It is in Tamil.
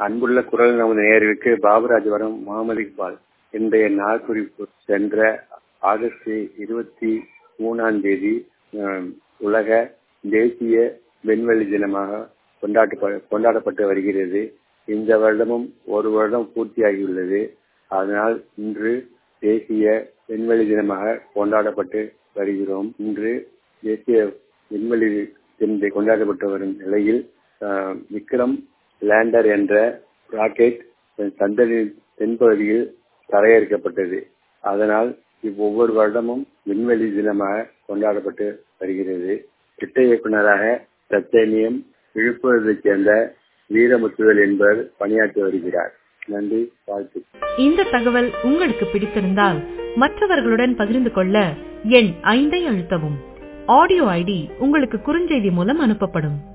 அன்புள்ள குரல் நமது நேயர்களுக்கு பாபுராஜபுரம் முகமது இக்பால் இன்றைய நாள் குறிப்பு சென்ற ஆகஸ்ட் இருபத்தி மூணாம் தேதி அஹ், உலக தேசிய விண்வெளி தினமாக கொண்டாட்ட கொண்டாடப்பட்டு வருகிறது இந்த வருடமும் ஒரு வருடம் பூர்த்தியாகியுள்ளது அதனால் இன்று தேசிய விண்வெளி தினமாக கொண்டாடப்பட்டு வருகிறோம் இன்று தேசிய விண்வெளி தினத்தை கொண்டாடப்பட்டு வரும் நிலையில் அஹ், விக்ரம் லேண்டர் என்ற ராக்கெட் சந்திரனின் தென்பகுதியில் தரையிறக்கப்பட்டது அதனால் இவ் ஒவ்வொரு வருடமும் விண்வெளி தினமாக கொண்டாடப்பட்டு வருகிறது திட்ட இயக்குநராக தத்தேனியம் விழுப்புரத்தைச் சேர்ந்த வீரமுத்துவேல் என்பவர் பணியாற்றி வருகிறார் நன்றி வாழ்த்து இந்த தகவல் உங்களுக்கு பிடித்திருந்தால் மற்றவர்களுடன் பகிர்ந்து கொள்ள எண் ஐந்தை அழுத்தவும் ஆடியோ ஐடி உங்களுக்கு குறுஞ்செய்தி மூலம் அனுப்பப்படும்